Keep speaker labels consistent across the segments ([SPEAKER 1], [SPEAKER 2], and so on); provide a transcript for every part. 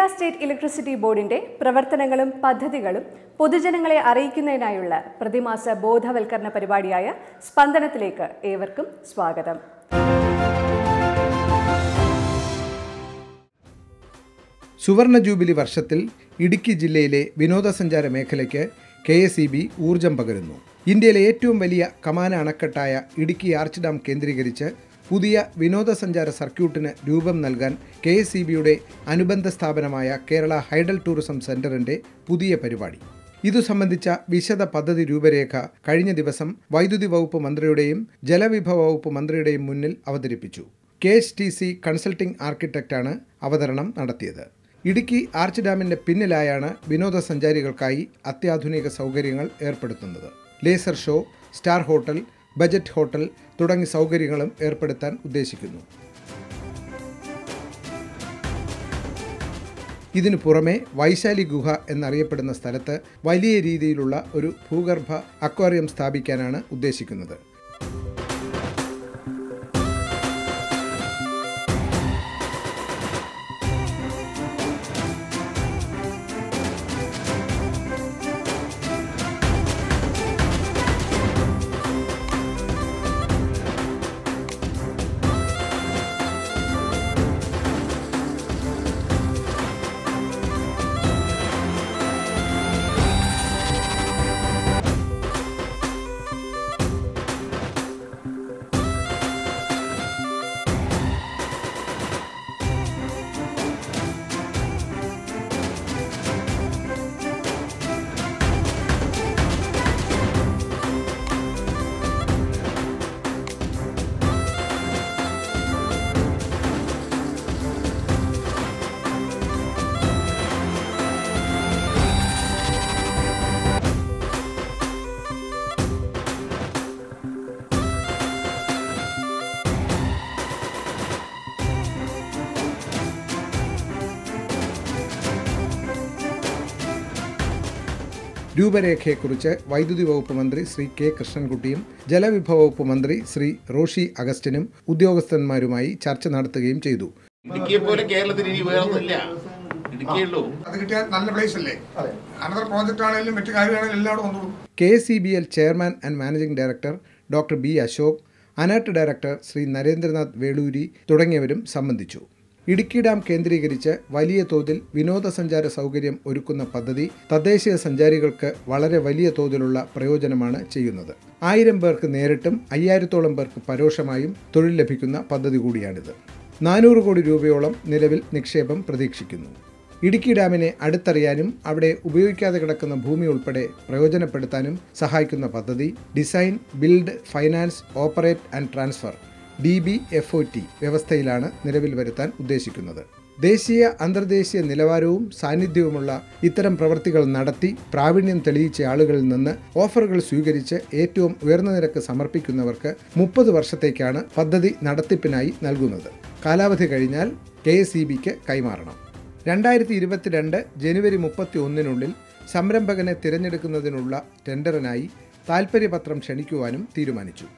[SPEAKER 1] state electricity ബോർഡിന്റെ പ്രവർത്തനങ്ങളും പദ്ധതികളും പൊതുജനങ്ങളെ അറിയിക്കുന്നതിനായുള്ള പ്രതിമാസ ബോധവൽക്കരണ പരിപാടിയായ സ്പന്ദനത്തിലേക്ക് ഏവർക്കും സ്വാഗതം
[SPEAKER 2] സുവർണ ജൂബിലി വർഷത്തിൽ ഇടുക്കി ജില്ലയിലെ വിനോദസഞ്ചാര മേഖലയ്ക്ക് കെ എസ് ഇ ബി ഊർജം പകരുന്നു ഇന്ത്യയിലെ ഏറ്റവും വലിയ കമാന അണക്കെട്ടായ ഇടുക്കി ആർച്ച് ഡാം കേന്ദ്രീകരിച്ച് പുതിയ വിനോദസഞ്ചാര സർക്യൂട്ടിന് രൂപം നൽകാൻ കെ എസ് ഇ ബിയുടെ അനുബന്ധ സ്ഥാപനമായ കേരള ഹൈഡൽ ടൂറിസം സെന്ററിന്റെ പുതിയ പരിപാടി ഇതു സംബന്ധിച്ച വിശദ പദ്ധതി രൂപരേഖ കഴിഞ്ഞ ദിവസം വൈദ്യുതി വകുപ്പ് മന്ത്രിയുടെയും ജലവിഭവ വകുപ്പ് മന്ത്രിയുടെയും മുന്നിൽ അവതരിപ്പിച്ചു K H T C consulting ആർക്കിടെക്റ്റാണ് അവതരണം നടത്തിയത് ഇടുക്കി ആർച്ച് ഡാമിന്റെ പിന്നിലായാണ് വിനോദസഞ്ചാരികൾക്കായി അത്യാധുനിക സൗകര്യങ്ങൾ ഏർപ്പെടുത്തുന്നത് laser show star hotel budget hotel തുടങ്ങിയ സൗകര്യങ്ങളും ഏർപ്പെടുത്താൻ ഉദ്ദേശിക്കുന്നു ഇതിനു പുറമെ വൈശാലി ഗുഹ എന്നറിയപ്പെടുന്ന സ്ഥലത്ത് വലിയ രീതിയിലുള്ള ഒരു ഭൂഗർഭ അക്വാറിയം സ്ഥാപിക്കാനാണ് ഉദ്ദേശിക്കുന്നത് രൂപരേഖയെക്കുറിച്ച് വൈദ്യുതി വകുപ്പ് മന്ത്രി ശ്രീ കെ കൃഷ്ണൻകുട്ടിയും ജലവിഭവ വകുപ്പ് മന്ത്രി ശ്രീ റോഷി അഗസ്റ്റിനും ഉദ്യോഗസ്ഥന്മാരുമായി ചർച്ച നടത്തുകയും ചെയ്തു
[SPEAKER 3] ഇടുക്കിയെ പോലെ കേരളത്തിൽ ഇനി വേറൊന്നുമില്ല ഇടുക്കിയുള്ളൂ
[SPEAKER 4] അത് കിട്ടിയാൽ നല്ല പ്ലേസ് അല്ലേ അനന്തര പ്രോജക്റ്റ് ആണെങ്കിലും മറ്റു കാര്യമാണെങ്കിലും എല്ലാവരും കൊണ്ടുപോകും
[SPEAKER 2] K S E B L chairman and managing director doctor B Ashok ANERT director Shri Narendranath Veluri തുടങ്ങിയവരും സംബന്ധിച്ചു ഇടുക്കി ഡാം കേന്ദ്രീകരിച്ച് വലിയ തോതിൽ വിനോദസഞ്ചാര സൗകര്യം ഒരുക്കുന്ന പദ്ധതി തദ്ദേശീയ സഞ്ചാരികൾക്ക് വളരെ വലിയ തോതിലുള്ള പ്രയോജനമാണ് ചെയ്യുന്നത് ആയിരം പേർക്ക് നേരിട്ടും അയ്യായിരത്തോളം പേർക്ക് പരോക്ഷമായും തൊഴിൽ ലഭിക്കുന്ന പദ്ധതി കൂടിയാണിത് നാനൂറ് കോടി രൂപയോളം നിലവിൽ നിക്ഷേപം പ്രതീക്ഷിക്കുന്നു ഇടുക്കി ഡാമിനെ അടുത്തറിയാനും അവിടെ ഉപയോഗിക്കാതെ കിടക്കുന്ന ഭൂമി ഉൾപ്പെടെ പ്രയോജനപ്പെടുത്താനും സഹായിക്കുന്ന പദ്ധതി design build finance operate and transfer D B F O T വ്യവസ്ഥയിലാണ് നിലവിൽ വരുത്താൻ ഉദ്ദേശിക്കുന്നത് ദേശീയ അന്തർദേശീയ നിലവാരവും സാന്നിധ്യവുമുള്ള ഇത്തരം പ്രവൃത്തികൾ നടത്തി പ്രാവീണ്യം തെളിയിച്ച ആളുകളിൽ നിന്ന് ഓഫറുകൾ സ്വീകരിച്ച് ഏറ്റവും ഉയർന്ന നിരക്ക് സമർപ്പിക്കുന്നവർക്ക് മുപ്പത് വർഷത്തേക്കാണ് പദ്ധതി നടത്തിപ്പിനായി നൽകുന്നത് കാലാവധി കഴിഞ്ഞാൽ കെ എസ് ഇ ബിക്ക് കൈമാറണം രണ്ടായിരത്തി ഇരുപത്തിരണ്ട് ജനുവരി മുപ്പത്തി ഒന്നിനുള്ളിൽ സംരംഭകനെ തിരഞ്ഞെടുക്കുന്നതിനുള്ള ടെൻഡറിനായി താൽപ്പര്യപത്രം ക്ഷണിക്കുവാനും തീരുമാനിച്ചു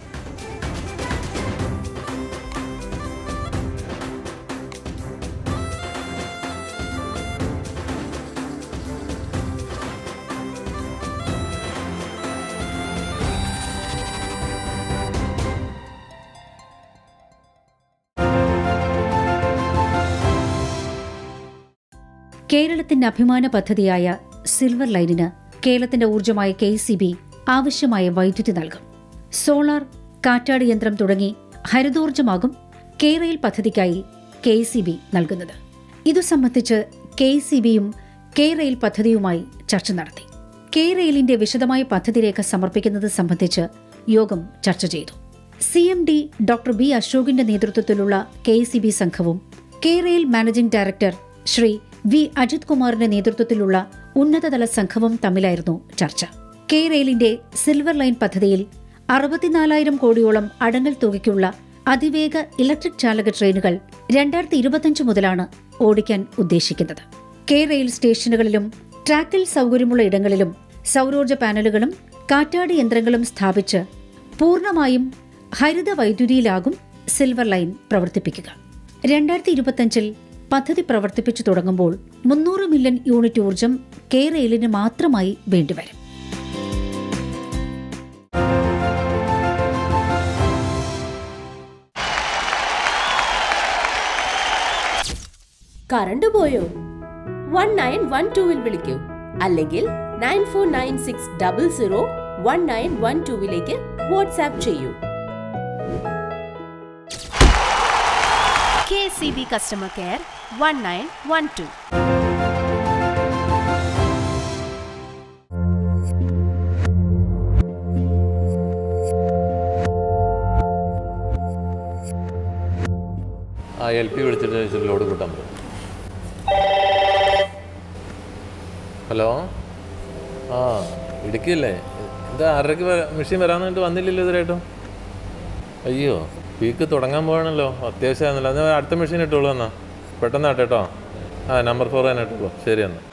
[SPEAKER 5] കേരളത്തിന്റെ അഭിമാന പദ്ധതിയായ സിൽവർ ലൈനിന് കേരളത്തിന്റെ ഊർജ്ജമായ കെ സി ബി ആവശ്യമായ വൈദ്യുതി നൽകും സോളാർ കാറ്റാടി യന്ത്രം തുടങ്ങി ഹരിതോർജ്ജമാകും കെ റെയിൽ പദ്ധതിക്കായി കെ സി ബി നൽകുന്നത് ഇതു സംബന്ധിച്ച് കെ സി ബിയും കെ റെയിൽ പദ്ധതിയുമായി ചർച്ച നടത്തി കെ റെയിലിന്റെ വിശദമായ പദ്ധതിരേഖ സമർപ്പിക്കുന്നത് സംബന്ധിച്ച് യോഗം ചർച്ച ചെയ്തു C M D doctor B അശോകിന്റെ നേതൃത്വത്തിലുള്ള കെ സി ബി സംഘവും K rail managing director Shri V Ajith കുമാറിന്റെ നേതൃത്വത്തിലുള്ള ഉന്നതതല സംഘവും തമ്മിലായിരുന്നു ചർച്ച കെ റെയിലിന്റെ സിൽവർ ലൈൻ പദ്ധതിയിൽ അറുപത്തിനാലായിരം കോടിയോളം അടങ്ങൽ തുകയ്ക്കുള്ള അതിവേഗ ഇലക്ട്രിക് ചാലക ട്രെയിനുകൾ രണ്ടായിരത്തി ഇരുപത്തിയഞ്ച് മുതലാണ് ഓടിക്കാൻ ഉദ്ദേശിക്കുന്നത് കെ റെയിൽ സ്റ്റേഷനുകളിലും ട്രാക്കിൽ സൗകര്യമുള്ള ഇടങ്ങളിലും സൗരോർജ്ജ പാനലുകളും കാറ്റാടി യന്ത്രങ്ങളും സ്ഥാപിച്ച് പൂർണ്ണമായും ഹരിത വൈദ്യുതിയിലാകും സിൽവർ ലൈൻ പ്രവർത്തിപ്പിക്കുക രണ്ടായിരത്തി ഇരുപത്തിയഞ്ചിൽ പദ്ധതി പ്രവർത്തിപ്പിച്ചു തുടങ്ങുമ്പോൾ മുന്നൂറ് മില്യൺ യൂണിറ്റ് ഊർജം കെ റെയിലിന് മാത്രമായി വേണ്ടിവരും
[SPEAKER 6] കറണ്ട് പോയോ വൺ നയൻ വൺ ടുവിൽ വിളിക്കൂ അല്ലെങ്കിൽ nine four nine six double zero one nine one ടുവിലേക്ക് വാട്സാപ്പ് ചെയ്യൂ K C B customer care one nine one two
[SPEAKER 7] ആ എൽ പി വിളിച്ചിട്ട് ഇച്ചിരി ലോഡ് കൂട്ടാൻ പറ്റും ഹലോ ആ ഇടുക്കിയല്ലേ എന്താ ആറരയ്ക്ക് മെഷീൻ വരാമെന്നിട്ട് വന്നില്ലല്ലോ ഇതുവരെയായിട്ടും അയ്യോ പീക്ക് തുടങ്ങാൻ പോകണല്ലോ അത്യാവശ്യമായിരുന്നല്ലോ എന്നാൽ അടുത്ത മെഷീൻ ഇട്ടോളൂ എന്നാ പെട്ടെന്ന് ആട്ടെ കേട്ടോ ആ നമ്പർ ഫോർ തന്നെ ഇട്ടോളൂ ശരി എന്നാ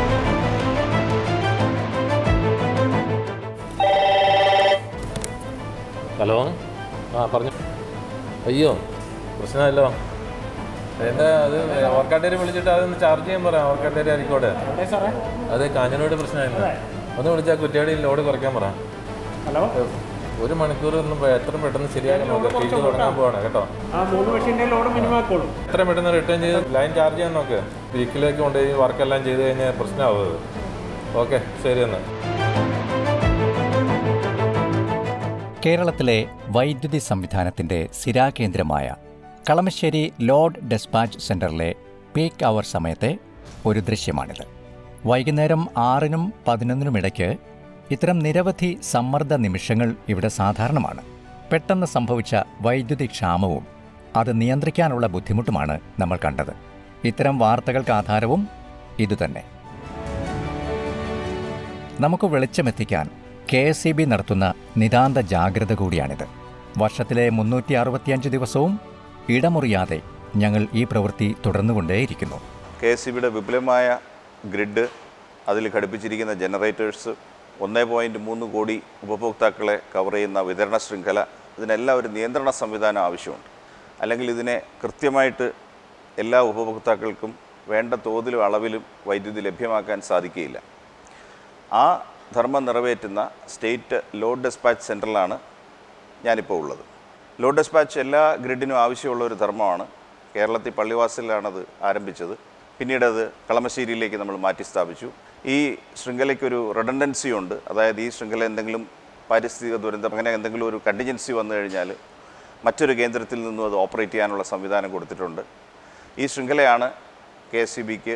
[SPEAKER 7] ഹലോ ആ പറഞ്ഞു അയ്യോ പ്രശ്നമല്ലോ എൻ്റെ അത് ഓർക്കാട്ടേരി വിളിച്ചിട്ട് അതൊന്ന് ചാർജ് ചെയ്യാൻ പറയാം ഓർക്കാട്ടേരി ആയിരിക്കോട്ടെ അത് കാഞ്ഞനോട് പ്രശ്നമായില്ല ഒന്ന് വിളിച്ചാൽ കുറ്റിയാടി ലോഡ് കുറയ്ക്കാൻ പറ
[SPEAKER 8] ഹലോ
[SPEAKER 7] ഒരു മണിക്കൂർ ഒന്നും പോയി എത്ര പെട്ടെന്ന് ശരിയാക്കാൻ നോക്കുക പീക്ക് തുടങ്ങാൻ പോവാണ് കേട്ടോ
[SPEAKER 8] ആ മൂന്ന് മെഷീൻ്റെ ലോഡ് മിനിമം ആക്കോളൂ
[SPEAKER 7] എത്ര പെട്ടെന്ന് റിട്ടേൺ ചെയ്ത് ലൈൻ ചാർജ് ചെയ്യാൻ നോക്ക് പീക്കിലേക്ക് കൊണ്ടുപോയി വർക്കെല്ലാം ചെയ്ത് കഴിഞ്ഞാൽ പ്രശ്നമാവും ഓക്കെ ശരി എന്നാൽ
[SPEAKER 9] കേരളത്തിലെ വൈദ്യുതി സംവിധാനത്തിന്റെ സിരാകേന്ദ്രമായ കളമശ്ശേരി ലോഡ് ഡെസ്പാച്ച് സെന്ററിലെ പീക്ക് അവർ സമയത്തെ ഒരു ദൃശ്യമാണിത് വൈകുന്നേരം ആറിനും പതിനൊന്നിനും ഇടയ്ക്ക് ഇത്തരം നിരവധി സമ്മർദ്ദ നിമിഷങ്ങൾ ഇവിടെ സാധാരണമാണ് പെട്ടെന്ന് സംഭവിച്ച വൈദ്യുതി ക്ഷാമവും അത് നിയന്ത്രിക്കാനുള്ള ബുദ്ധിമുട്ടുമാണ് നമ്മൾ കണ്ടത് ഇത്തരം വാർത്തകൾക്ക് ആധാരവും ഇതുതന്നെ നമുക്ക് വെളിച്ചമെത്തിക്കാൻ കെ എസ് ഇ ബി നടത്തുന്ന നിതാന്ത ജാഗ്രത കൂടിയാണിത് വർഷത്തിലെ മുന്നൂറ്റി അറുപത്തിയഞ്ച് ദിവസവും ഇടമുറിയാതെ ഞങ്ങൾ ഈ പ്രവൃത്തി തുടർന്നുകൊണ്ടേയിരിക്കുന്നു
[SPEAKER 10] കെ എസ് സി ബിയുടെ വിപുലമായ ഗ്രിഡ് അതിൽ ഘടിപ്പിച്ചിരിക്കുന്ന ജനറേറ്റേഴ്സ് ഒന്നേ പോയിൻറ്റ് മൂന്ന് കോടി ഉപഭോക്താക്കളെ കവർ ചെയ്യുന്ന വിതരണ ശൃംഖല ഇതിനെല്ലാം ഒരു നിയന്ത്രണ സംവിധാനം ആവശ്യമുണ്ട് അല്ലെങ്കിൽ ഇതിനെ കൃത്യമായിട്ട് എല്ലാ ഉപഭോക്താക്കൾക്കും വേണ്ട തോതിലും അളവിലും വൈദ്യുതി ലഭ്യമാക്കാൻ സാധിക്കുകയില്ല ആ ധർമ്മം നിറവേറ്റുന്ന സ്റ്റേറ്റ് ലോഡ് ഡെസ്പാച്ച് സെൻറ്ററിലാണ് ഞാനിപ്പോൾ ഉള്ളത് ലോഡ് ഡെസ്പാച്ച് എല്ലാ ഗ്രിഡിനും ആവശ്യമുള്ള ഒരു ധർമ്മമാണ് കേരളത്തിൽ പള്ളിവാസലിലാണത് ആരംഭിച്ചത് പിന്നീട് അത് കളമശ്ശേരിയിലേക്ക് നമ്മൾ മാറ്റി സ്ഥാപിച്ചു ഈ ശൃംഖലയ്ക്കൊരു റെഡൻഡൻസി ഉണ്ട് അതായത് ഈ ശൃംഖല എന്തെങ്കിലും പാരിസ്ഥിതിക ദുരന്തം അങ്ങനെ എന്തെങ്കിലും ഒരു കണ്ടിജൻസി വന്നു കഴിഞ്ഞാൽ മറ്റൊരു കേന്ദ്രത്തിൽ നിന്നും അത് ഓപ്പറേറ്റ് ചെയ്യാനുള്ള സംവിധാനം കൊടുത്തിട്ടുണ്ട് ഈ ശൃംഖലയാണ് കെ എസ് സി ബിക്ക്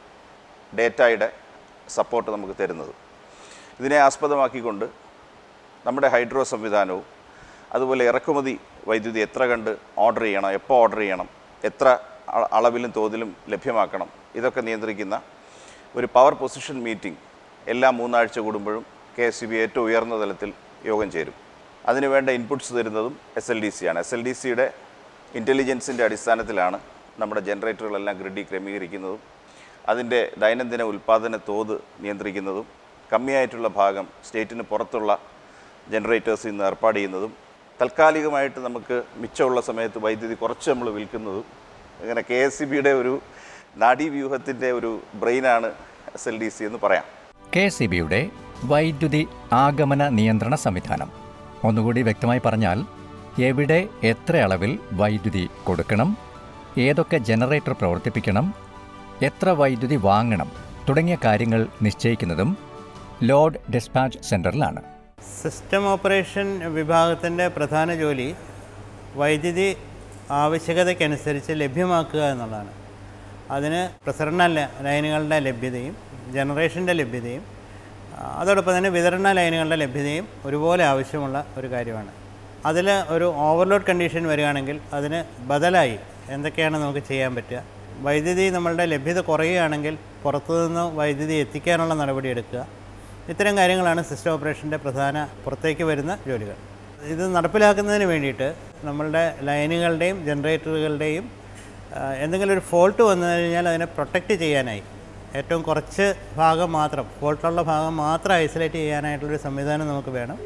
[SPEAKER 10] ഡേറ്റയുടെ സപ്പോർട്ട് നമുക്ക് തരുന്നത് ഇതിനെ ആസ്പദമാക്കിക്കൊണ്ട് നമ്മുടെ ഹൈഡ്രോ സംവിധാനവും അതുപോലെ ഇറക്കുമതി വൈദ്യുതി എത്ര കണ്ട് ഓർഡർ ചെയ്യണം എപ്പോൾ ഓർഡർ ചെയ്യണം എത്ര അ- അളവിലും തോതിലും ലഭ്യമാക്കണം ഇതൊക്കെ നിയന്ത്രിക്കുന്ന ഒരു പവർ പൊസിഷൻ മീറ്റിംഗ് എല്ലാ മൂന്നാഴ്ച കൂടുമ്പോഴും കെ എസ് സി ബി ഏറ്റവും ഉയർന്ന തലത്തിൽ യോഗം ചേരും അതിന് വേണ്ട ഇൻപുട്സ് തരുന്നതും എസ് എൽ ഡി സി ആണ് എസ് എൽ ഡി സിയുടെ ഇൻ്റലിജൻസിൻ്റെ അടിസ്ഥാനത്തിലാണ് നമ്മുടെ ജനറേറ്ററുകളെല്ലാം ഗ്രിഡിൽ ക്രമീകരിക്കുന്നതും അതിൻ്റെ ദൈനംദിന ഉൽപ്പാദന തോത് നിയന്ത്രിക്കുന്നതും കമ്മിയായിട്ടുള്ള ഭാഗം സ്റ്റേറ്റിന് പുറത്തുള്ള ജനറേറ്റേഴ്സിൽ നിന്ന് ഏർപ്പാട് ചെയ്യുന്നതും താൽക്കാലികമായിട്ട് നമുക്ക് മിച്ചമുള്ള സമയത്ത് വൈദ്യുതി കുറച്ച് നമ്മൾ വിൽക്കുന്നതും അങ്ങനെ കെ എസ് സി ബിയുടെ ഒരു നാഡീവ്യൂഹത്തിൻ്റെ ഒരു ബ്രെയിനാണ് എസ് എൽ ഡി സി എന്ന് പറയാം
[SPEAKER 9] കെ എസ് ഇ ബിയുടെ വൈദ്യുതി ആഗമന നിയന്ത്രണ സംവിധാനം ഒന്നുകൂടി വ്യക്തമായി പറഞ്ഞാൽ എവിടെ എത്ര അളവിൽ വൈദ്യുതി കൊടുക്കണം ഏതൊക്കെ ജനറേറ്റർ പ്രവർത്തിപ്പിക്കണം എത്ര വൈദ്യുതി വാങ്ങണം തുടങ്ങിയ കാര്യങ്ങൾ നിശ്ചയിക്കുന്നതും ലോഡ് ഡെസ്പാച്ച് സെന്ററിലാണ്
[SPEAKER 8] സിസ്റ്റം ഓപ്പറേഷൻ വിഭാഗത്തിൻ്റെ പ്രധാന ജോലി വൈദ്യുതി ആവശ്യകതയ്ക്കനുസരിച്ച് ലഭ്യമാക്കുക എന്നുള്ളതാണ് അതിന് പ്രസരണ ല- ലൈനുകളുടെ ലഭ്യതയും ജനറേഷൻ്റെ ലഭ്യതയും ആ, അതോടൊപ്പം തന്നെ വിതരണ ലൈനുകളുടെ ലഭ്യതയും ഒരുപോലെ ആവശ്യമുള്ള ഒരു കാര്യമാണ് അതിൽ ഒരു ഓവർലോഡ് കണ്ടീഷൻ വരികയാണെങ്കിൽ അതിന് ബദലായി എന്തൊക്കെയാണ് നമുക്ക് ചെയ്യാൻ പറ്റുക വൈദ്യുതി നമ്മളുടെ ലഭ്യത കുറയുകയാണെങ്കിൽ പുറത്തുനിന്ന് വൈദ്യുതി എത്തിക്കാനുള്ള നടപടിയെടുക്കുക ഇത്തരം കാര്യങ്ങളാണ് സിസ്റ്റം ഓപ്പറേഷൻ്റെ പ്രധാന പുറത്തേക്ക് വരുന്ന ജോലികൾ ഇത് നടപ്പിലാക്കുന്നതിന് വേണ്ടിയിട്ട് നമ്മളുടെ ലൈനുകളുടെയും ജനറേറ്ററുകളുടെയും ആ, എന്തെങ്കിലും ഒരു ഫോൾട്ട് വന്നു കഴിഞ്ഞാൽ അതിനെ പ്രൊട്ടക്റ്റ് ചെയ്യാനായി ഏറ്റവും കുറച്ച് ഭാഗം മാത്രം ഫോൾട്ടുള്ള ഭാഗം മാത്രം ഐസൊലേറ്റ് ചെയ്യാനായിട്ടുള്ളൊരു സംവിധാനം നമുക്ക് വേണം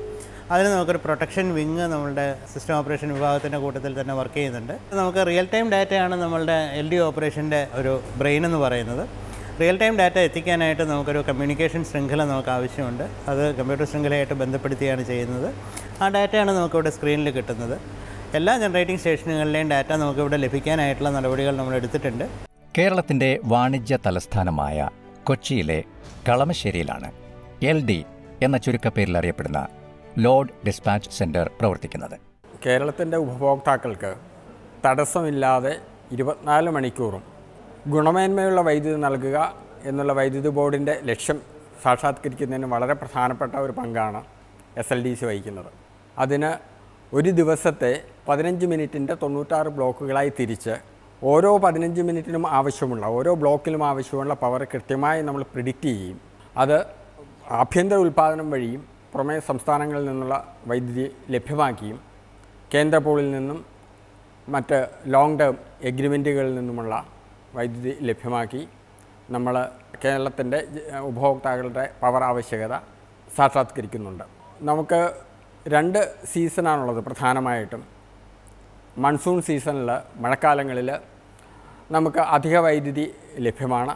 [SPEAKER 8] അതിന് നമുക്കൊരു പ്രൊട്ടക്ഷൻ വിങ് നമ്മളുടെ സിസ്റ്റം ഓപ്പറേഷൻ വിഭാഗത്തിൻ്റെ കൂട്ടത്തിൽ തന്നെ വർക്ക് ചെയ്യുന്നുണ്ട് നമുക്ക് റിയൽ ടൈം ഡാറ്റയാണ് നമ്മളുടെ എൽ ഡി ഓപ്പറേഷൻ്റെ ഒരു ബ്രെയിൻ എന്ന് പറയുന്നത് റിയൽ ടൈം ഡാറ്റ എത്തിക്കാനായിട്ട് നമുക്കൊരു കമ്മ്യൂണിക്കേഷൻ ശൃംഖല നമുക്ക് ആവശ്യമുണ്ട് അത് കമ്പ്യൂട്ടർ ശൃംഖലയായിട്ട് ബന്ധപ്പെടുത്തിയാണ് ചെയ്യുന്നത് ആ ഡാറ്റയാണ് നമുക്കിവിടെ സ്ക്രീനിൽ കിട്ടുന്നത് എല്ലാ ജനറേറ്റിംഗ് സ്റ്റേഷനുകളിലെയും ഡാറ്റ നമുക്കിവിടെ ലഭിക്കാനായിട്ടുള്ള നടപടികൾ നമ്മൾ എടുത്തിട്ടുണ്ട്
[SPEAKER 9] കേരളത്തിന്റെ വാണിജ്യ തലസ്ഥാനമായ കൊച്ചിയിലെ കളമശ്ശേരിയിലാണ് എൽ ഡി എന്ന ചുരുക്കപ്പേരിൽ അറിയപ്പെടുന്ന ലോഡ് ഡിസ്പാച്ച് സെന്റർ പ്രവർത്തിക്കുന്നത്
[SPEAKER 11] കേരളത്തിൻ്റെ ഉപഭോക്താക്കൾക്ക് തടസ്സമില്ലാതെ ഇരുപത്തിനാല് മണിക്കൂറും ഗുണമേന്മയുള്ള വൈദ്യുതി നൽകുക എന്നുള്ള വൈദ്യുതി ബോർഡിൻ്റെ ലക്ഷ്യം സാക്ഷാത്കരിക്കുന്നതിന് വളരെ പ്രധാനപ്പെട്ട ഒരു പങ്കാണ് എസ് എൽ ഡി സി വഹിക്കുന്നത് അതിന് ഒരു ദിവസത്തെ പതിനഞ്ച് മിനിറ്റിൻ്റെ തൊണ്ണൂറ്റാറ് ബ്ലോക്കുകളായി തിരിച്ച് ഓരോ പതിനഞ്ച് മിനിറ്റിനും ആവശ്യമുള്ള ഓരോ ബ്ലോക്കിലും ആവശ്യമുള്ള പവർ കൃത്യമായി നമ്മൾ പ്രിഡിക്റ്റ് ചെയ്യും അത് ആഭ്യന്തര ഉൽപ്പാദനം വഴിയും പുറമേ സംസ്ഥാനങ്ങളിൽ നിന്നുള്ള വൈദ്യുതി ലഭ്യമാക്കിയും കേന്ദ്ര പൂളിൽ നിന്നും മറ്റ് ലോങ് ടേം എഗ്രിമെൻറ്റുകളിൽ നിന്നുമുള്ള വൈദ്യുതി ലഭ്യമാക്കി നമ്മൾ കേരളത്തിൻ്റെ ഉപഭോക്താക്കളുടെ പവർ ആവശ്യകത സാക്ഷാത്കരിക്കുന്നുണ്ട് നമുക്ക് രണ്ട് സീസണാണുള്ളത് പ്രധാനമായിട്ടും മൺസൂൺ സീസണിൽ മഴക്കാലങ്ങളിൽ നമുക്ക് അധിക വൈദ്യുതി ലഭ്യമാണ്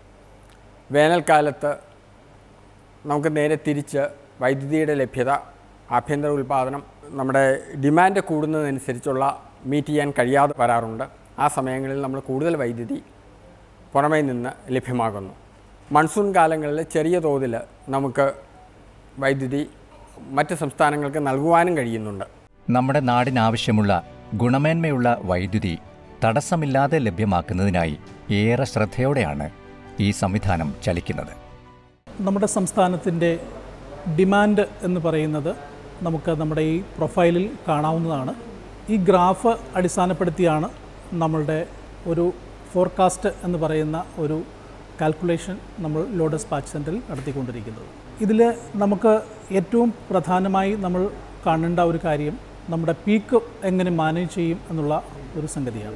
[SPEAKER 11] വേനൽക്കാലത്ത് നമുക്ക് നേരെ തിരിച്ച് വൈദ്യുതിയുടെ ലഭ്യത ആഭ്യന്തര ഉൽപ്പാദനം നമ്മുടെ ഡിമാൻഡ് കൂടുന്നതനുസരിച്ചുള്ള മീറ്റ് ചെയ്യാൻ കഴിയാതെ വരാറുണ്ട് ആ സമയങ്ങളിൽ നമ്മൾ കൂടുതൽ വൈദ്യുതി പുറമേ നിന്ന് ലഭ്യമാകുന്നു മൺസൂൺ കാലങ്ങളിൽ ചെറിയ തോതിൽ നമുക്ക് വൈദ്യുതി മറ്റ് സംസ്ഥാനങ്ങൾക്ക് നൽകുവാനും കഴിയുന്നുണ്ട്
[SPEAKER 9] നമ്മുടെ നാടിനാവശ്യമുള്ള ഗുണമേന്മയുള്ള വൈദ്യുതി തടസ്സമില്ലാതെ ലഭ്യമാക്കുന്നതിനായി ഏറെ ശ്രദ്ധയോടെയാണ് ഈ സംവിധാനം ചലിക്കുന്നത്
[SPEAKER 12] നമ്മുടെ സംസ്ഥാനത്തിൻ്റെ ഡിമാൻഡ് എന്ന് പറയുന്നത് നമുക്ക് നമ്മുടെ ഈ പ്രൊഫൈലിൽ കാണാവുന്നതാണ് ഈ ഗ്രാഫ് അടിസ്ഥാനപ്പെടുത്തിയാണ് നമ്മളുടെ ഒരു ഫോർകാസ്റ്റ് എന്ന് പറയുന്ന ഒരു കാൽക്കുലേഷൻ നമ്മൾ ലോഡസ് പാച്ച് സെൻറ്ററിൽ നടത്തിക്കൊണ്ടിരിക്കുന്നത് ഇതിൽ നമുക്ക് ഏറ്റവും പ്രധാനമായി നമ്മൾ കാണേണ്ട ഒരു കാര്യം നമ്മുടെ പീക്ക് എങ്ങനെ മാനേജ് ചെയ്യും എന്നുള്ള ഒരു സംഗതിയാണ്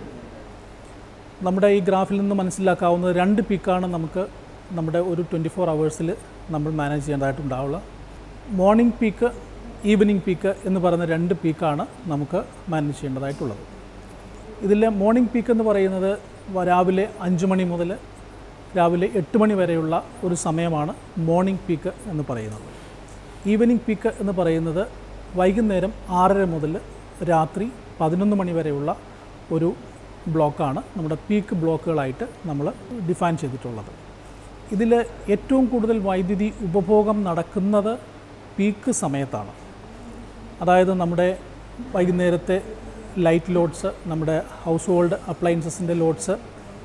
[SPEAKER 12] നമ്മുടെ ഈ ഗ്രാഫിൽ നിന്ന് മനസ്സിലാക്കാവുന്നത് രണ്ട് പീക്കാണ് നമുക്ക് നമ്മുടെ ഒരു ട്വൻറ്റി ഫോർ അവേഴ്സിൽ നമ്മൾ മാനേജ് ചെയ്യേണ്ടതായിട്ടുണ്ടാവുക മോർണിംഗ് പീക്ക് ഈവനിങ് പീക്ക് എന്ന് പറയുന്ന രണ്ട് പീക്കാണ് നമുക്ക് മാനേജ് ചെയ്യേണ്ടതായിട്ടുള്ളത് ഇതിൽ മോർണിംഗ് പീക്ക് എന്ന് പറയുന്നത് രാവിലെ അഞ്ച് മണി മുതൽ രാവിലെ എട്ട് മണി വരെയുള്ള ഒരു സമയമാണ് മോർണിംഗ് പീക്ക് എന്ന് പറയുന്നത് ഈവനിങ് പീക്ക് എന്ന് പറയുന്നത് വൈകുന്നേരം ആറര മുതൽ രാത്രി പതിനൊന്ന് മണി വരെയുള്ള ഒരു ബ്ലോക്കാണ് നമ്മുടെ പീക്ക് ബ്ലോക്കുകളായിട്ട് നമ്മൾ ഡിഫൈൻ ചെയ്തിട്ടുള്ളത് ഇതിൽ ഏറ്റവും കൂടുതൽ വൈദ്യുതി ഉപഭോഗം നടക്കുന്നത് പീക്ക് സമയത്താണ് അതായത് നമ്മുടെ വൈകുന്നേരത്തെ ലൈറ്റ് ലോഡ്സ് നമ്മുടെ ഹൗസ് ഹോൾഡ് അപ്ലയൻസസിൻ്റെ ലോഡ്സ്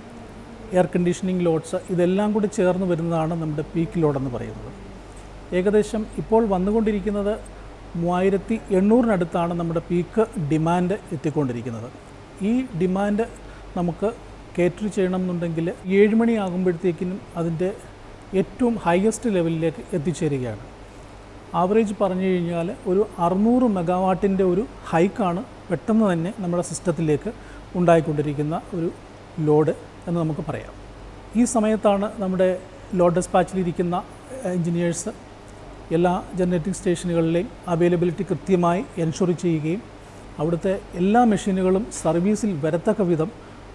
[SPEAKER 12] എയർ കണ്ടീഷനിങ് ലോഡ്സ് ഇതെല്ലാം കൂടി ചേർന്ന് വരുന്നതാണ് നമ്മുടെ പീക്ക് ലോഡ് എന്ന് പറയുന്നത് ഏകദേശം ഇപ്പോൾ വന്നുകൊണ്ടിരിക്കുന്നത് മൂവായിരത്തി എണ്ണൂറിനടുത്താണ് നമ്മുടെ പീക്ക് ഡിമാൻഡ് എത്തിക്കൊണ്ടിരിക്കുന്നത് ഈ ഡിമാൻഡ് നമുക്ക് കേറ്റർ ചെയ്യണം എന്നുണ്ടെങ്കിൽ ഏഴ് മണി ആകുമ്പോഴത്തേക്കിനും അതിൻ്റെ ഏറ്റവും ഹയസ്റ്റ് ലെവലിലേക്ക് എത്തിച്ചേരുകയാണ് ആവറേജ് പറഞ്ഞു കഴിഞ്ഞാൽ ഒരു അറുന്നൂറ് മെഗാവാട്ടിൻ്റെ ഒരു ഹൈക്കാണ് പെട്ടെന്ന് തന്നെ നമ്മുടെ സിസ്റ്റത്തിലേക്ക് ഉണ്ടായിക്കൊണ്ടിരിക്കുന്ന ഒരു ലോഡ് എന്ന് നമുക്ക് പറയാം ഈ സമയത്താണ് നമ്മുടെ ലോഡ് ഡെസ്പാച്ചിലിരിക്കുന്ന എൻജിനീയേഴ്സ് എല്ലാ ജനറേറ്റിംഗ് സ്റ്റേഷനുകളിലെയും അവൈലബിലിറ്റി കൃത്യമായി എൻഷുർ ചെയ്യുകയും അവിടുത്തെ എല്ലാ മെഷീനുകളും സർവീസിൽ വരത്തക്ക വിധം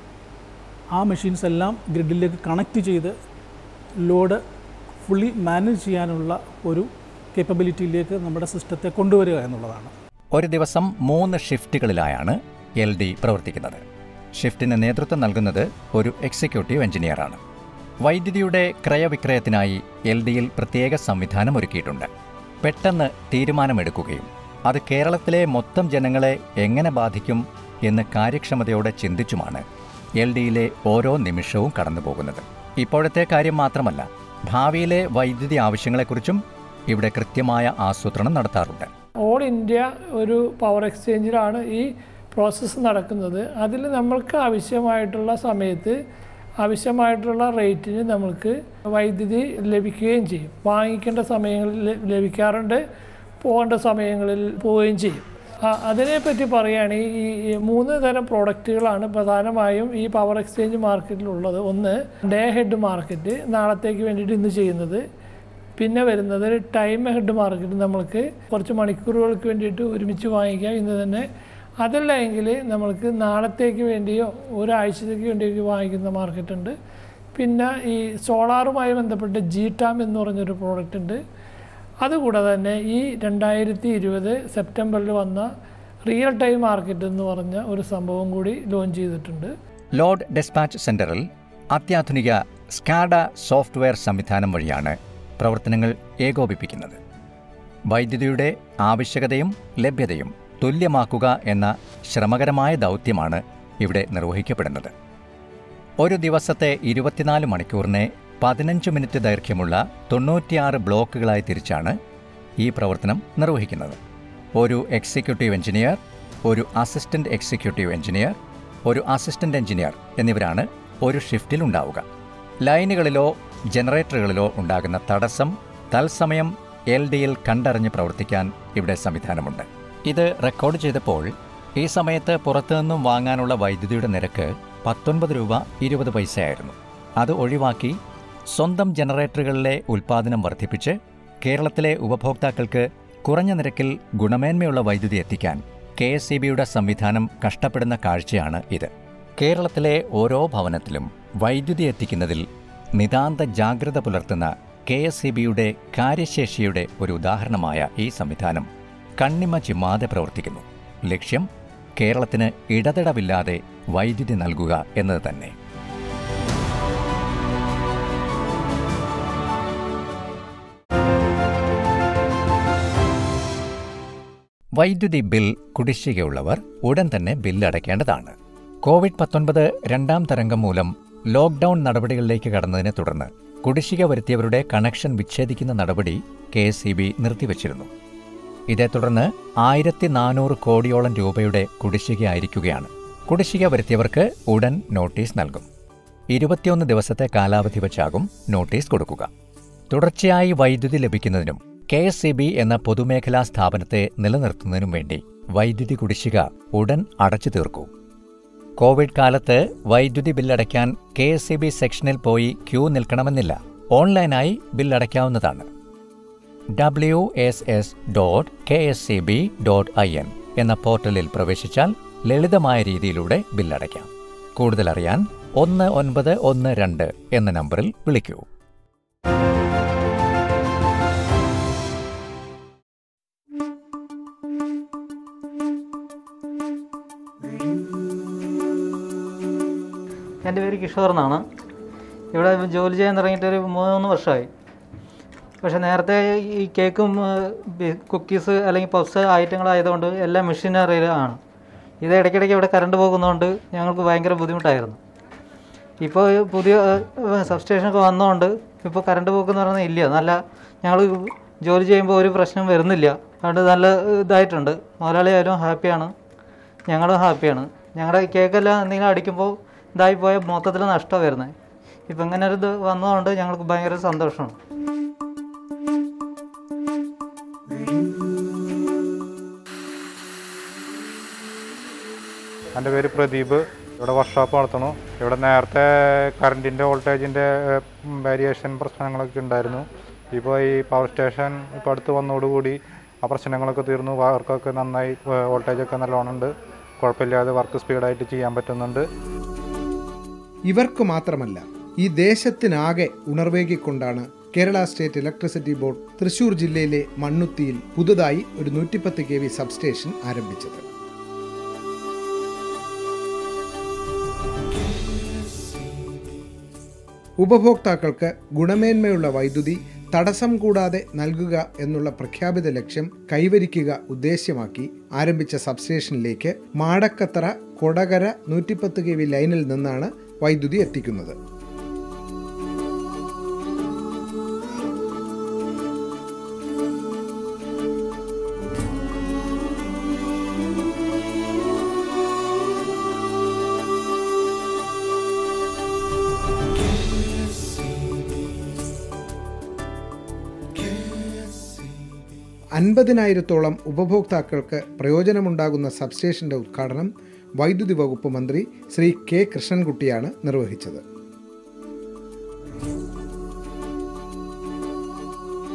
[SPEAKER 12] ആ മെഷീൻസ് എല്ലാം ഗ്രിഡിലേക്ക് കണക്ട് ചെയ്ത് ലോഡ് ഫുള്ളി മാനേജ് ചെയ്യാനുള്ള ഒരു കേപ്പബിലിറ്റിയിലേക്ക് നമ്മുടെ സിസ്റ്റത്തെ കൊണ്ടുവരിക എന്നുള്ളതാണ്
[SPEAKER 9] ഒരു ദിവസം മൂന്ന് ഷിഫ്റ്റുകളിലായാണ് എൽ ഡി പ്രവർത്തിക്കുന്നത് ഷിഫ്റ്റിന് നേതൃത്വം നൽകുന്നത് ഒരു എക്സിക്യൂട്ടീവ് എഞ്ചിനീയറാണ് വൈദ്യുതിയുടെ ക്രയവിക്രയത്തിനായി എൽ ഡിയിൽ പ്രത്യേക സംവിധാനം ഒരുക്കിയിട്ടുണ്ട് പെട്ടെന്ന് തീരുമാനമെടുക്കുകയും അത് കേരളത്തിലെ മൊത്തം ജനങ്ങളെ എങ്ങനെ ബാധിക്കും എന്ന് കാര്യക്ഷമതയോടെ ചിന്തിച്ചുമാണ് എൽ ഡിയിലെ ഓരോ നിമിഷവും കടന്നുപോകുന്നത് ഇപ്പോഴത്തെ കാര്യം മാത്രമല്ല ഭാവിയിലെ വൈദ്യുതി ആവശ്യങ്ങളെക്കുറിച്ചും ഇവിടെ കൃത്യമായ ആസൂത്രണം നടത്താറുണ്ട്
[SPEAKER 13] ഓൾ ഇന്ത്യ ഒരു പവർ എക്സ്ചേഞ്ചിലാണ് ഈ പ്രോസസ്സ് നടക്കുന്നത് അതിൽ നമ്മൾക്ക് ആവശ്യമായിട്ടുള്ള സമയത്ത് ആവശ്യമായിട്ടുള്ള റേറ്റിന് നമുക്ക് വൈദ്യുതി ലഭിക്കുകയും ചെയ്യും വാങ്ങിക്കേണ്ട സമയങ്ങളിൽ ല- ലഭിക്കാറുണ്ട് പോകേണ്ട സമയങ്ങളിൽ പോവുകയും ചെയ്യും ആ- അതിനെപ്പറ്റി പറയുകയാണെങ്കിൽ ഈ ഈ മൂന്ന് തരം പ്രോഡക്റ്റുകളാണ് പ്രധാനമായും ഈ പവർ എക്സ്ചേഞ്ച് മാർക്കറ്റിലുള്ളത് ഒന്ന് ഡേ ഹെഡ് മാർക്കറ്റ് നാളത്തേക്ക് വേണ്ടിയിട്ട് ഇന്ന് ചെയ്യുന്നത് പിന്നെ വരുന്നത് ഒരു ടൈം ഹെഡ് മാർക്കറ്റ് നമ്മൾക്ക് കുറച്ച് മണിക്കൂറുകൾക്ക് വേണ്ടിയിട്ട് ഒരുമിച്ച് വാങ്ങിക്കാം ഇന്ന് തന്നെ അതല്ല എങ്കിൽ നമ്മൾക്ക് നാളത്തേക്ക് വേണ്ടിയോ ഒരാഴ്ചത്തേക്ക് വേണ്ടിയൊക്കെ വാങ്ങിക്കുന്ന മാർക്കറ്റ് ഉണ്ട് പിന്നെ ഈ സോളാറുമായി ബന്ധപ്പെട്ട് ജി ടാം എന്ന് പറഞ്ഞൊരു പ്രോഡക്റ്റ് ഉണ്ട് അതുകൂടാതെ തന്നെ ഈ രണ്ടായിരത്തി ഇരുപത് സെപ്റ്റംബറിൽ വന്ന റിയൽ ടൈം മാർക്കറ്റ് എന്ന് പറഞ്ഞ ഒരു സംഭവം കൂടി ലോഞ്ച് ചെയ്തിട്ടുണ്ട്
[SPEAKER 9] ലോഡ് ഡെസ്പാച്ച് സെന്ററിൽ അത്യാധുനിക സ്കാഡ സോഫ്റ്റ്വെയർ സംവിധാനം വഴിയാണ് പ്രവർത്തനങ്ങൾ ഏകോപിപ്പിക്കുന്നത് വൈദ്യുതിയുടെ ആവശ്യകതയും ലഭ്യതയും തുല്യമാക്കുക എന്ന ശ്രമകരമായ ദൗത്യമാണ് ഇവിടെ നിർവഹിക്കപ്പെടുന്നത് ഒരു ദിവസത്തെ ഇരുപത്തിനാല് മണിക്കൂറിനെ പതിനഞ്ച് മിനിറ്റ് ദൈർഘ്യമുള്ള തൊണ്ണൂറ്റിയാറ് ബ്ലോക്കുകളായി തിരിച്ചാണ് ഈ പ്രവർത്തനം നിർവഹിക്കുന്നത് ഒരു എക്സിക്യൂട്ടീവ് എഞ്ചിനീയർ ഒരു അസിസ്റ്റന്റ് എക്സിക്യൂട്ടീവ് എഞ്ചിനീയർ ഒരു അസിസ്റ്റന്റ് എഞ്ചിനീയർ എന്നിവരാണ് ഒരു ഷിഫ്റ്റിൽ ഉണ്ടാവുക ലൈനുകളിലോ ജനറേറ്ററുകളിലോ ഉണ്ടാകുന്ന തടസ്സം തത്സമയം എൽ ഡിയിൽ കണ്ടറിഞ്ഞ് പ്രവർത്തിക്കാൻ ഇവിടെ സംവിധാനമുണ്ട് ഇത് റെക്കോർഡ് ചെയ്തപ്പോൾ ഈ സമയത്ത് പുറത്തുനിന്നും വാങ്ങാനുള്ള വൈദ്യുതിയുടെ നിരക്ക് പത്തൊൻപത് രൂപ ഇരുപത് പൈസയായിരുന്നു അത് ഒഴിവാക്കി സ്വന്തം ജനറേറ്ററുകളിലെ ഉൽപ്പാദനം വർദ്ധിപ്പിച്ച് കേരളത്തിലെ ഉപഭോക്താക്കൾക്ക് കുറഞ്ഞ നിരക്കിൽ ഗുണമേന്മയുള്ള വൈദ്യുതി എത്തിക്കാൻ കെ എസ് സി ബിയുടെ സംവിധാനം കഷ്ടപ്പെടുന്ന കാഴ്ചയാണ് ഇത് കേരളത്തിലെ ഓരോ ഭവനത്തിലും വൈദ്യുതി എത്തിക്കുന്നതിൽ നിതാന്ത ജാഗ്രത പുലർത്തുന്ന കെ എസ് സി ബിയുടെ കാര്യശേഷിയുടെ ഒരു ഉദാഹരണമായ ഈ സംവിധാനം കണ്ണിമ ചിമ്മാതെ പ്രവർത്തിക്കുന്നു ലക്ഷ്യം കേരളത്തിന് ഇടതടവില്ലാതെ വൈദ്യുതി നൽകുക എന്നത് തന്നെ വൈദ്യുതി ബിൽ കുടിശ്ശികയുള്ളവർ ഉടൻ തന്നെ ബില്ലടയ്ക്കേണ്ടതാണ് കോവിഡ് പത്തൊൻപത് രണ്ടാം തരംഗം മൂലം ലോക്ക്ഡൌൺ നടപടികളിലേക്ക് കടന്നതിനെ തുടർന്ന് കുടിശ്ശിക വരുത്തിയവരുടെ കണക്ഷൻ വിച്ഛേദിക്കുന്ന നടപടി കെ എസ് സി ബി നിർത്തിവച്ചിരുന്നു ഇതേ തുടർന്ന് ആയിരത്തി നാനൂറ് കോടിയോളം രൂപയുടെ കുടിശ്ശികയായിരിക്കുകയാണ് കുടിശ്ശിക വരുത്തിയവർക്ക് ഉടൻ നോട്ടീസ് നൽകും ഇരുപത്തിയൊന്ന് ദിവസത്തെ കാലാവധി വച്ചാകും നോട്ടീസ് കൊടുക്കുക തുടർച്ചയായി വൈദ്യുതി ലഭിക്കുന്നതിനും കെ എസ് സി ബി എന്ന പൊതുമേഖലാ സ്ഥാപനത്തെ നിലനിർത്തുന്നതിനും വേണ്ടി വൈദ്യുതി കുടിശ്ശിക ഉടൻ അടച്ചു തീർക്കൂ കോവിഡ് കാലത്ത് വൈദ്യുതി ബില്ലടയ്ക്കാൻ കെ എസ് സി ബി സെക്ഷനിൽ പോയി ക്യൂ നിൽക്കണമെന്നില്ല ഓൺലൈനായി ബില്ലടയ്ക്കാവുന്നതാണ് W S S dot K S C B dot I N എന്ന പോർട്ടലിൽ പ്രവേശിച്ചാൽ ലളിതമായ രീതിയിലൂടെ ബില്ലടയ്ക്കാം കൂടുതലറിയാൻ ഒന്ന് ഒൻപത് ഒന്ന് രണ്ട് എന്ന നമ്പറിൽ വിളിക്കൂ
[SPEAKER 14] എൻ്റെ പേര് കിഷോർ എന്നാണ് ഇവിടെ ജോലി ചെയ്യാൻ തുടങ്ങിയിട്ട് ഒരു മൂന്ന് വർഷമായി പക്ഷേ നേരത്തെ ഈ കേക്കും കുക്കീസ് അല്ലെങ്കിൽ പഫ്സ് ഐറ്റങ്ങളായതുകൊണ്ട് എല്ലാം മെഷീനറിയിലാണ് ഇത് ഇടയ്ക്കിടയ്ക്ക് ഇവിടെ കറണ്ട് പോകുന്നതുകൊണ്ട് ഞങ്ങൾക്ക് ഭയങ്കര ബുദ്ധിമുട്ടായിരുന്നു ഇപ്പോൾ പുതിയ സബ്സ്റ്റേഷനൊക്കെ വന്നതുകൊണ്ട് ഇപ്പോൾ കറണ്ട് പോക്കെന്ന് പറയുന്നത് ഇല്ല നല്ല ഞങ്ങൾ ജോലി ചെയ്യുമ്പോൾ ഒരു പ്രശ്നം വരുന്നില്ല അതുകൊണ്ട് നല്ല ഇതായിട്ടുണ്ട് മുതലാളി ആയാലും ഹാപ്പിയാണ് ഞങ്ങളും ഹാപ്പിയാണ് ഞങ്ങളുടെ കേക്കെല്ലാം എന്തെങ്കിലും അടിക്കുമ്പോൾ ഇതായി പോയ മൊത്തത്തിൽ നഷ്ടം വരുന്നത് ഇപ്പം ഇങ്ങനെ ഒരു ഇത് വന്നതുകൊണ്ട് ഞങ്ങൾക്ക് ഭയങ്കര സന്തോഷമാണ്
[SPEAKER 15] എൻ്റെ പേര് പ്രദീപ് ഇവിടെ വർക്ക്ഷോപ്പ് നടത്തണു ഇവിടെ നേരത്തെ കറണ്ടിൻ്റെ വോൾട്ടേജിൻ്റെ വേരിയേഷൻ പ്രശ്നങ്ങളൊക്കെ ഉണ്ടായിരുന്നു ഇപ്പോൾ ഈ പവർ സ്റ്റേഷൻ ഇപ്പോൾ അടുത്ത് വന്നതോടുകൂടി ആ പ്രശ്നങ്ങളൊക്കെ തീർന്നു വർക്കൊക്കെ നന്നായി വോൾട്ടേജൊക്കെ നല്ലോണം ഉണ്ട് കുഴപ്പമില്ലാതെ വർക്ക് സ്പീഡായിട്ട് ചെയ്യാൻ പറ്റുന്നുണ്ട്
[SPEAKER 2] ഇവർക്ക് മാത്രമല്ല ഈ ദേശത്തിനാകെ ഉണർവേകിക്കൊണ്ടാണ് Kerala state electricity board Thrissur ജില്ലയിലെ മണ്ണുത്തിയിൽ പുതുതായി ഒരു നൂറ്റിപ്പത്ത് കെ വി സബ്സ്റ്റേഷൻ ആരംഭിച്ചത് ഉപഭോക്താക്കൾക്ക് ഗുണമേന്മയുള്ള വൈദ്യുതി തടസ്സം കൂടാതെ നൽകുക എന്നുള്ള പ്രഖ്യാപിത ലക്ഷ്യം കൈവരിക്കുക ഉദ്ദേശ്യമാക്കി ആരംഭിച്ച സബ്സ്റ്റേഷനിലേക്ക് മാടക്കത്തറ കൊടകര നൂറ്റിപ്പത്ത് കെ വി ലൈനിൽ നിന്നാണ് വൈദ്യുതി എത്തിക്കുന്നത് അൻപതിനായിരത്തോളം ഉപഭോക്താക്കൾക്ക് പ്രയോജനമുണ്ടാകുന്ന സബ്സ്റ്റേഷന്റെ ഉദ്ഘാടനം വൈദ്യുതി വകുപ്പ് മന്ത്രി ശ്രീ കെ കൃഷ്ണൻകുട്ടിയാണ് നിർവഹിച്ചത്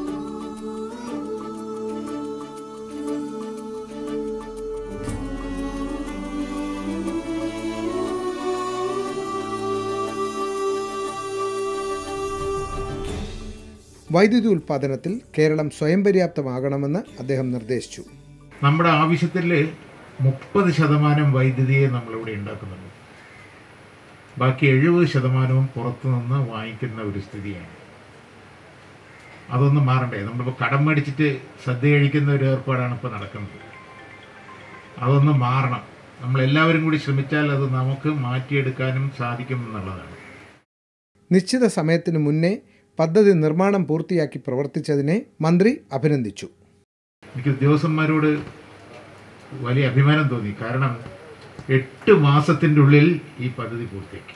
[SPEAKER 2] വൈദ്യുതി ഉൽപ്പാദനത്തിൽ കേരളം സ്വയം പര്യാപ്തമാകണമെന്ന് അദ്ദേഹം നിർദ്ദേശിച്ചു
[SPEAKER 3] നമ്മുടെ ആവശ്യത്തിൽ മുപ്പത് ശതമാനം വൈദ്യുതിയെ നമ്മളിവിടെ ഉണ്ടാക്കുന്നുണ്ട് ബാക്കി എഴുപത് ശതമാനവും പുറത്തുനിന്ന് വാങ്ങിക്കുന്ന ഒരു സ്ഥിതിയാണ് അതൊന്നും മാറണ്ടേ നമ്മളിപ്പോൾ കടം മേടിച്ചിട്ട് സദ്യ കഴിക്കുന്ന ഒരു ഏർപ്പാടാണ് ഇപ്പോൾ നടക്കുന്നത് അതൊന്നും മാറണം നമ്മളെല്ലാവരും കൂടി ശ്രമിച്ചാൽ അത് നമുക്ക് മാറ്റിയെടുക്കാനും സാധിക്കും എന്നുള്ളതാണ്
[SPEAKER 2] നിശ്ചിത സമയത്തിനു മുന്നേ പദ്ധതി നിർമ്മാണം പൂർത്തിയാക്കി പ്രവർത്തിച്ചതിനെ മന്ത്രി അഭിനന്ദിച്ചു
[SPEAKER 3] എനിക്ക് ഉദ്യോഗസ്ഥന്മാരോട് വലിയ അഭിമാനം തോന്നി കാരണം എട്ട് മാസത്തിൻ്റെ ഉള്ളിൽ ഈ പദ്ധതി പൂർത്തിയാക്കി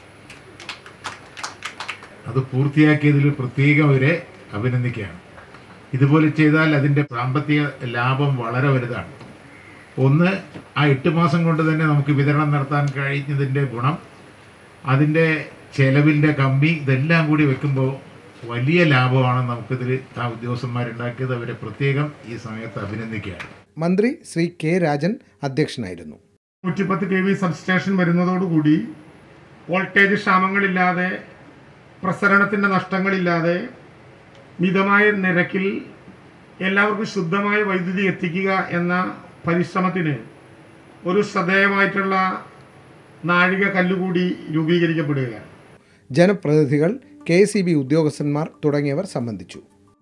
[SPEAKER 3] അത് പൂർത്തിയാക്കിയതിൽ പ്രത്യേകം അവരെ അഭിനന്ദിക്കുകയാണ് ഇതുപോലെ ചെയ്താൽ അതിൻ്റെ സാമ്പത്തിക ലാഭം വളരെ വലുതാണ് ഒന്ന് ആ എട്ട് മാസം കൊണ്ട് തന്നെ നമുക്ക് വിതരണം നടത്താൻ കഴിഞ്ഞതിൻ്റെ ഗുണം അതിൻ്റെ ചെലവിൻ്റെ കമ്മി ഇതെല്ലാം കൂടി വെക്കുമ്പോൾ വലിയ ലാഭമാണ് നമുക്കിതിൽ ആ ഉദ്യോഗസ്ഥന്മാരുണ്ടാക്കിയത് അവരെ പ്രത്യേകം ഈ സമയത്ത് അഭിനന്ദിക്കുകയാണ്
[SPEAKER 2] മന്ത്രി ശ്രീ കെ രാജൻ അധ്യക്ഷനായിരുന്നു
[SPEAKER 4] നൂറ്റിപ്പത്ത് കെ വി സബ്സ്റ്റേഷൻ വരുന്നതോടുകൂടി വോൾട്ടേജ് ക്ഷാമങ്ങളില്ലാതെ പ്രസരണത്തിൻ്റെ നഷ്ടങ്ങളില്ലാതെ മിതമായ നിരക്കിൽ എല്ലാവർക്കും ശുദ്ധമായ വൈദ്യുതി എത്തിക്കുക എന്ന പരിശ്രമത്തിന് ഒരു ശ്രദ്ധേയമായിട്ടുള്ള നാഴിക കല്ലുകൂടി രൂപീകരിക്കപ്പെടുകയാണ്
[SPEAKER 2] ജനപ്രതിനിധികൾ കെ സി ബി ഉദ്യോഗസ്ഥന്മാർ തുടങ്ങിയവർ സംബന്ധിച്ചു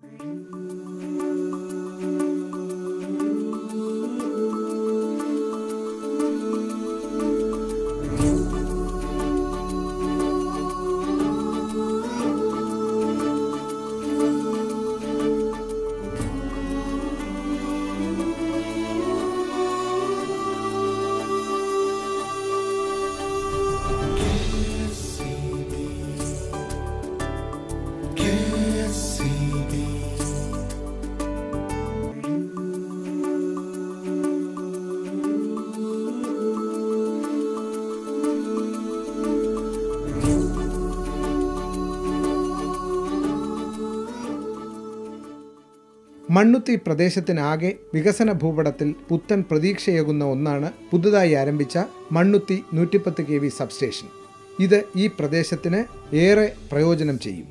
[SPEAKER 2] മണ്ണുത്തി പ്രദേശത്തിനാകെ വികസന ഭൂപടത്തിൽ പുത്തൻ പ്രതീക്ഷയേകുന്ന ഒന്നാണ് പുതുതായി ആരംഭിച്ച മണ്ണുത്തി നൂറ്റിപ്പത്ത് കെ വി സബ്സ്റ്റേഷൻ ഇത് ഈ പ്രദേശത്തിന് ഏറെ പ്രയോജനം ചെയ്യും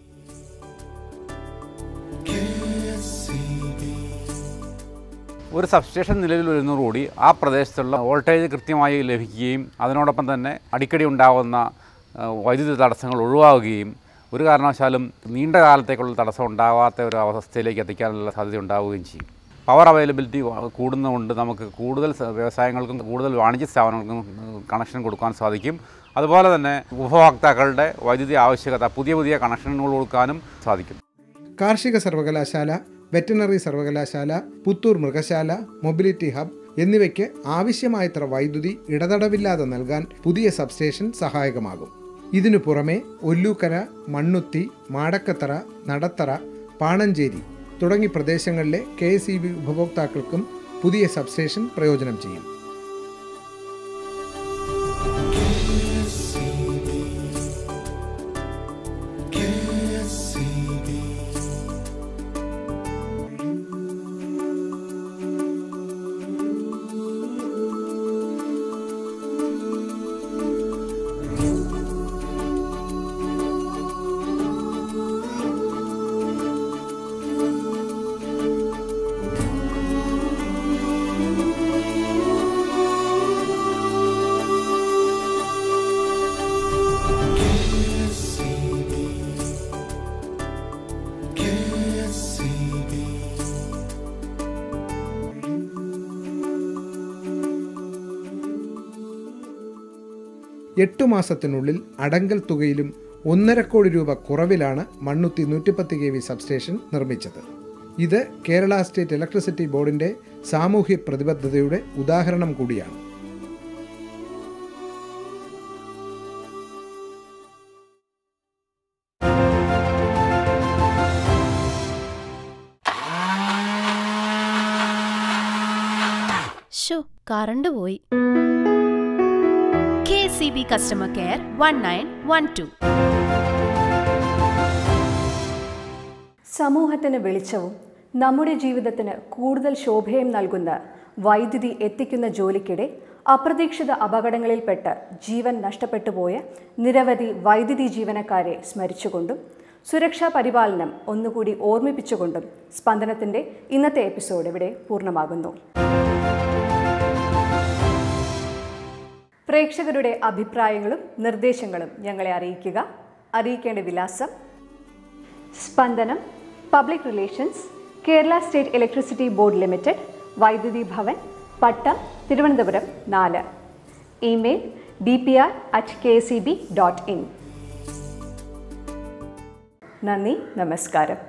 [SPEAKER 16] ഒരു സബ്സ്റ്റേഷൻ നിലവിൽ വരുന്നതോടുകൂടി ആ പ്രദേശത്തുള്ള വോൾട്ടേജ് കൃത്യമായി ലഭിക്കുകയും അതിനോടൊപ്പം തന്നെ അടിക്കടി ഉണ്ടാകുന്ന ആ, വൈദ്യുതി തടസ്സങ്ങൾ ഒഴിവാകുകയും ഒരു കാരണവശാലും നീണ്ട കാലത്തേക്കുള്ള തടസ്സം ഉണ്ടാകാത്ത ഒരു അവസ്ഥയിലേക്ക് എത്തിക്കാനുള്ള സാധ്യത ഉണ്ടാവുകയും ചെയ്യും പവർ അവൈലബിലിറ്റി കൂടുന്നതുകൊണ്ട് നമുക്ക് കൂടുതൽ സ- വ്യവസായങ്ങൾക്കും കൂടുതൽ വാണിജ്യ സ്ഥാപനങ്ങൾക്കും ഉം, കണക്ഷൻ കൊടുക്കാൻ സാധിക്കും അതുപോലെ തന്നെ ഉപഭോക്താക്കളുടെ വൈദ്യുതി ആവശ്യകത പുതിയ പുതിയ കണക്ഷനുകൾ കൊടുക്കാനും സാധിക്കും
[SPEAKER 2] കാർഷിക സർവകലാശാല വെറ്ററിനറി സർവകലാശാല പുത്തൂർ മൃഗശാല മൊബിലിറ്റി ഹബ് എന്നിവയ്ക്ക് ആവശ്യമായത്ര വൈദ്യുതി ഇടതടവില്ലാതെ നൽകാൻ പുതിയ സബ്സ്റ്റേഷൻ സഹായകമാകും ഇതിനു പുറമെ ഒല്ലൂക്കര മണ്ണുത്തി മാടക്കത്തറ നടത്തറ പാണഞ്ചേരി തുടങ്ങി പ്രദേശങ്ങളിലെ കെ എസ് ഇ ബി ഉപഭോക്താക്കൾക്കും പുതിയ സബ്സ്റ്റേഷൻ പ്രയോജനം ചെയ്യും എട്ടു മാസത്തിനുള്ളിൽ അടങ്കൽ തുകയിലും ഒന്നര കോടി രൂപ കുറവിലാണ് മണ്ണുത്തി നൂറ്റിപ്പത്ത് കെ വി സബ്സ്റ്റേഷൻ നിർമ്മിച്ചത് ഇത് കേരള സ്റ്റേറ്റ് ഇലക്ട്രിസിറ്റി ബോർഡിന്റെ സാമൂഹ്യ പ്രതിബദ്ധതയുടെ ഉദാഹരണം കൂടിയാണ്
[SPEAKER 6] ഷോ കറണ്ട് പോയി K C B customer care one nine one two
[SPEAKER 1] സമൂഹത്തിന് വെളിച്ചവും നമ്മുടെ ജീവിതത്തിന് കൂടുതൽ ശോഭയും നൽകുന്ന വൈദ്യുതി എത്തിക്കുന്ന ജോലിക്കിടെ അപ്രതീക്ഷിത അപകടങ്ങളിൽപ്പെട്ട് ജീവൻ നഷ്ടപ്പെട്ടുപോയ നിരവധി വൈദ്യുതി ജീവനക്കാരെ സ്മരിച്ചുകൊണ്ടും സുരക്ഷാ പരിപാലനം ഒന്നുകൂടി ഓർമ്മിപ്പിച്ചുകൊണ്ടും സ്പന്ദനത്തിന്റെ ഇന്നത്തെ എപ്പിസോഡ് ഇവിടെ പൂർണ്ണമാകുന്നു പ്രേക്ഷകരുടെ അഭിപ്രായങ്ങളും നിർദ്ദേശങ്ങളും ഞങ്ങളെ അറിയിക്കുക അറിയിക്കേണ്ട വിലാസം സ്പന്ദനം public relations Kerala state electricity board limited Vaidyuthi Bhavan Pattom Thiruvananthapuram നാല് email D P R at K C B dot in നന്ദി നമസ്കാരം